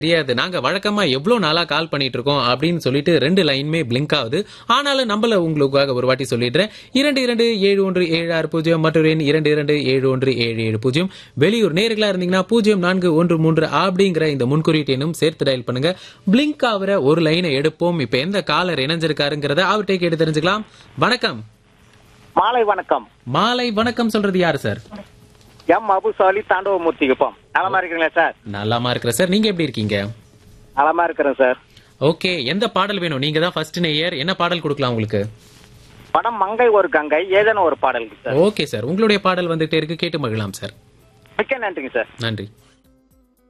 தெரியாது நாங்க வழக்கமா எவ்வளவு நாளா கால் பண்ணிட்டு இருக்கோம் அப்படின்னு சொல்லிட்டு ரெண்டு லைனுமே பிளிங்க் ஆகுது ஆனாலும் நம்மள உங்களுக்காக ஒரு வாட்டி சொல்லிடுறேன் இரண்டு இரண்டு ஏழு ஒன்று ஏழு ஆறு பூஜ்ஜியம் மற்றொரு எண் இரண்டு இரண்டு ஏழு ஒன்று ஏழு ஏழு பூஜ்ஜியம் வெளியூர் நேர்களா இருந்தீங்கன்னா பூஜ்ஜியம் நான்கு ஒன்று மூன்று அப்படிங்கிற இந்த முன்குறியீட்டு எண்ணும் சேர்த்து டயல் பண்ணுங்க பிளிங்க் ஆகுற ஒரு லைனை எடுப்போம் இப்ப எந்த காலர் இணைஞ்சிருக்காருங்கிறத அவர்கிட்ட கேட்டு தெரிஞ்சுக்கலாம் வணக்கம் மாலை வணக்கம் மாலை வணக்கம் சொல்றது யாரு சார் எம் அபுசாலி தாண்டவமூர்த்தி குப்பம் நலமா இருக்கிறீங்களா சார் நலமா இருக்கிற சார் நீங்க எப்படி இருக்கீங்க நலமா இருக்கிறேன் சார் ஓகே எந்த பாடல் வேணும் நீங்க தான் ஃபர்ஸ்ட் நேயர் என்ன பாடல் கொடுக்கலாம் உங்களுக்கு படம் மங்கை ஒரு கங்கை ஏதேனும் ஒரு பாடல் சார் ஓகே சார் உங்களுடைய பாடல் வந்துட்டே இருக்கு கேட்டு மகிழலாம் சார் மிக்க நன்றிங்க சார் நன்றி